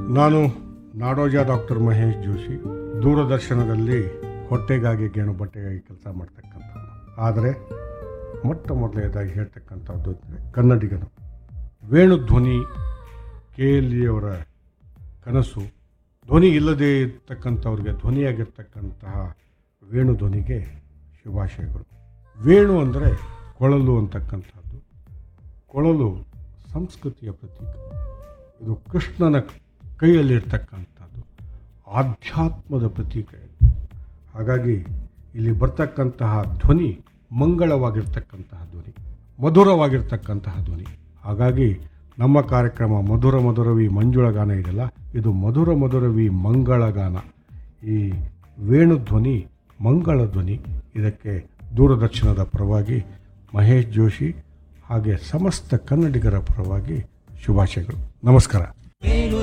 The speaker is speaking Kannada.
ನಾನು ನಾಡೋಜ ಡಾಕ್ಟರ್ ಮಹೇಶ್ ಜೋಶಿ ದೂರದರ್ಶನದಲ್ಲಿ ಹೊಟ್ಟೆಗಾಗಿ ಗೇಣು ಬಟ್ಟೆಗಾಗಿ ಕೆಲಸ ಮಾಡ್ತಕ್ಕಂಥ ಆದರೆ ಮೊಟ್ಟ ಮೊದಲನೇದಾಗಿ ಹೇಳ್ತಕ್ಕಂಥದ್ದು ಅಂದರೆ ಕನ್ನಡಿಗನು ವೇಣು ಧ್ವನಿ ಕೆ ಎಲ್ ಅವರ ಕನಸು ಧ್ವನಿ ಇಲ್ಲದೇ ಇರ್ತಕ್ಕಂಥವ್ರಿಗೆ ಧ್ವನಿಯಾಗಿರ್ತಕ್ಕಂತಹ ವೇಣು ಧ್ವನಿಗೆ ಶುಭಾಶಯಗಳು ವೇಣು ಅಂದರೆ ಕೊಳಲು ಅಂತಕ್ಕಂಥದ್ದು ಕೊಳಲು ಸಂಸ್ಕೃತಿಯ ಪ್ರತೀಕ ಇದು ಕೃಷ್ಣನ ಕೈಯಲ್ಲಿರ್ತಕ್ಕಂಥದ್ದು ಆಧ್ಯಾತ್ಮದ ಪ್ರತೀಕ ಇದು ಹಾಗಾಗಿ ಇಲ್ಲಿ ಬರ್ತಕ್ಕಂತಹ ಧ್ವನಿ ಮಂಗಳವಾಗಿರ್ತಕ್ಕಂತಹ ಧ್ವನಿ ಮಧುರವಾಗಿರ್ತಕ್ಕಂತಹ ಧ್ವನಿ ಹಾಗಾಗಿ ನಮ್ಮ ಕಾರ್ಯಕ್ರಮ ಮಧುರ ಮಧುರವಿ ಮಂಜುಳ ಗಾನ ಇದೆಯಲ್ಲ ಇದು ಮಧುರ ಮಧುರವಿ ಮಂಗಳ ಗಾನ ಈ ವೇಣು ಧ್ವನಿ ಮಂಗಳ ಧ್ವನಿ ಇದಕ್ಕೆ ದೂರದರ್ಶನದ ಪರವಾಗಿ ಮಹೇಶ್ ಜೋಶಿ ಹಾಗೆ ಸಮಸ್ತ ಕನ್ನಡಿಗರ ಪರವಾಗಿ ಶುಭಾಶಯಗಳು ನಮಸ್ಕಾರ